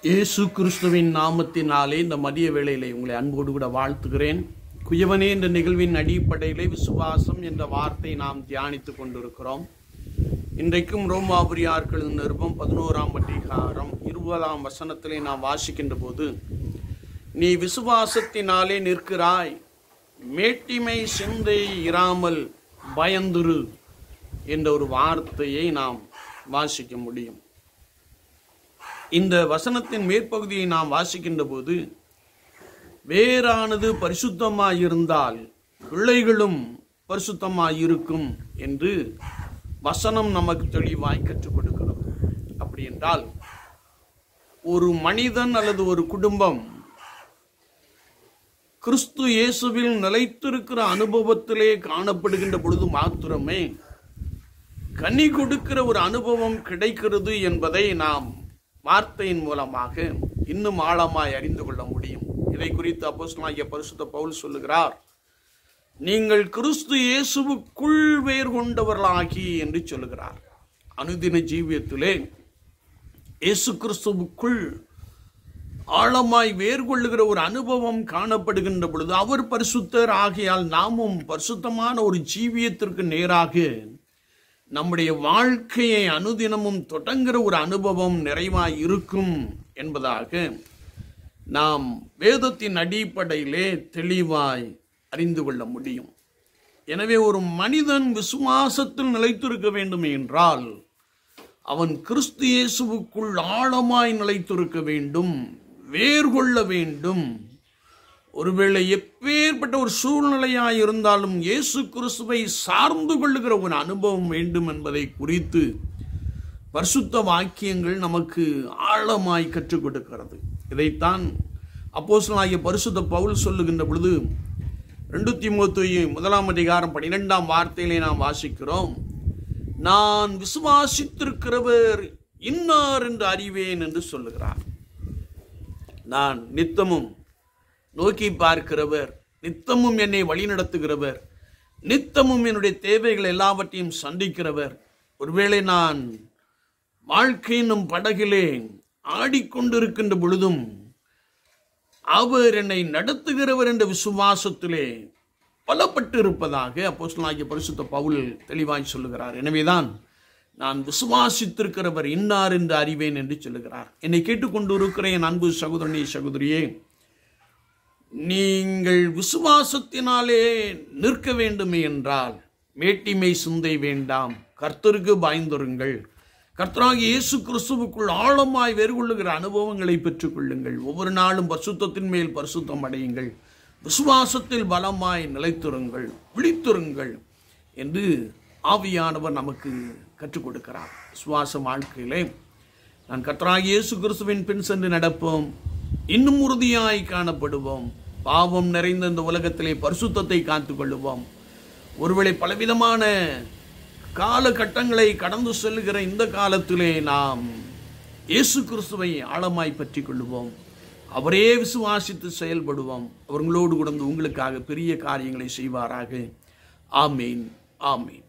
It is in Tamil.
இயேசு கிறிஸ்துவின் நாமத்தினாலே இந்த மதிய வேளையிலே உங்களை அன்போடு கூட வாழ்த்துகிறேன் குயவனே என்ற நிகழ்வின் அடிப்படையிலே விசுவாசம் என்ற வார்த்தை நாம் தியானித்துக் கொண்டிருக்கிறோம் இன்றைக்கும் ரோமாபுரியார்கள் நிருபம் பதினோராம் அதிகாரம் இருபதாம் வசனத்திலே நாம் வாசிக்கின்ற போது நீ விசுவாசத்தினாலே நிற்கிறாய் மேட்டிமை சிந்தை இராமல் பயந்துரு என்ற ஒரு வார்த்தையை நாம் வாசிக்க முடியும் இந்த வசனத்தின் மேற்பகுதியை நாம் வாசிக்கின்ற போது வேறானது பரிசுத்தமாயிருந்தால் பிள்ளைகளும் பரிசுத்தமாயிருக்கும் என்று வசனம் நமக்கு தெளிவாய் கற்றுக் கொடுக்கிறது அப்படி என்றால் ஒரு மனிதன் அல்லது ஒரு குடும்பம் கிறிஸ்து இயேசுவில் நிலைத்திருக்கிற அனுபவத்திலே காணப்படுகின்ற பொழுது மாத்திரமே கனி கொடுக்கிற ஒரு அனுபவம் கிடைக்கிறது என்பதை நாம் வார்த்தையின் மூலமாக இன்னும் ஆழமாய் அறிந்து கொள்ள முடியும் இதை குறித்து அப்போஸ்தலனாகிய பரிசுத்த பவுல் சொல்லுகிறார் நீங்கள் கிறிஸ்து இயேசுவுக்குள் வேர் கொண்டவர்களாகி என்று சொல்லுகிறார் அனுதின ஜீவியத்திலே இயேசு கிறிஸ்துவுக்குள் ஆழமாய் வேர் கொள்ளுகிற ஒரு அனுபவம் காணப்படுகின்ற பொழுது அவர் பரிசுத்தர் ஆகையால் நாமும் பரிசுத்தமான ஒரு ஜீவியத்திற்கு நேராக நம்முடைய வாழ்க்கையை அனுதினமும் தொடங்குகிற ஒரு அனுபவம் நிறைவாய் இருக்கும் என்பதாக நாம் வேதத்தின் அடிப்படையிலே தெளிவாய் அறிந்து கொள்ள முடியும் எனவே ஒரு மனிதன் விசுவாசத்தில் நிலைத்திருக்க வேண்டும் என்றால் அவன் கிறிஸ்து இயேசுவுக்குள் ஆழமாய் நிலைத்திருக்க வேண்டும் வேர் கொள்ள வேண்டும் ஒருவேளை எப்பேற்பட்ட ஒரு சூழ்நிலையாய் இருந்தாலும் இயேசு கிறிஸ்துவை சார்ந்து கொள்ளுகிற ஒரு அனுபவம் வேண்டும் என்பதை குறித்து பரிசுத்த வாக்கியங்கள் நமக்கு ஆழமாய் கற்றுக் கொடுக்கிறது இதைத்தான் அப்போஸ்தலனாகிய பரிசுத்த பவுல் சொல்லுகின்ற பொழுது ரெண்டு திமுத்தி முதலாம் அதிகாரம் பன்னிரெண்டாம் வார்த்தையிலே நாம் வாசிக்கிறோம் நான் விசுவாசித்திருக்கிறவர் இன்னார் என்று அறிவேன் என்று சொல்லுகிறார் நான் நித்தமும் நோக்கி பார்க்கிறவர் நித்தமும் என்னை வழிநடத்துகிறவர் நித்தமும் என்னுடைய தேவைகள் எல்லாவற்றையும் சந்திக்கிறவர் ஒருவேளை நான் வாழ்க்கையினும் படகிலே ஆடிக்கொண்டிருக்கின்ற பொழுதும் அவர் என்னை நடத்துகிறவர் என்ற விசுவாசத்திலே பலப்பட்டு இருப்பதாக அப்போஸ்தலனாகிய பரிசுத்த பவுல் தெளிவாய் சொல்லுகிறார் எனவேதான் நான் விசுவாசித்திருக்கிறவர் இன்னார் என்று அறிவேன் என்று சொல்லுகிறார் என்னை கேட்டுக்கொண்டிருக்கிற என் அன்பு சகோதரனே சகோதரியே நீங்கள் விசுவாசத்தினாலே நிற்க வேண்டுமே என்றால் மேட்டிமை சிந்தை வேண்டாம் கர்த்தருக்கு பாய்ந்துருங்கள் கர்த்தராகி இயேசு கிறிஸ்துவுக்குள் ஆழமாய் வேறுகொள்ளுகிற அனுபவங்களை பெற்றுக்கொள்ளுங்கள் ஒவ்வொரு நாளும் பரிசுத்தத்தின் மேல் பரிசுத்தம் அடையுங்கள் விசுவாசத்தில் பலமாய் நிலைத்திருங்கள் விழித்திருங்கள் என்று ஆவியானவர் நமக்கு கற்றுக் கொடுக்கிறார் விசுவாச வாழ்க்கையிலே நான் கர்த்தராகி இயேசு கிறிஸ்துவின் பின் சென்று நடப்போம் இன்னும் உறுதியாய் காணப்படுவோம் பாவம் நிறைந்த இந்த உலகத்திலே பரிசுத்தத்தை காத்துக் கொள்ளுவோம் ஒருவேளை பலவிதமான காலகட்டங்களை கடந்து செல்லுகிற இந்த காலத்திலே நாம் இயேசு கிறிஸ்துவை ஆழமாய் பற்றி கொள்ளுவோம் அவரே விசுவாசித்து செயல்படுவோம் அவர்களோடு கூட உங்களுக்காக பெரிய காரியங்களை செய்வாராக ஆமீன் ஆமீன்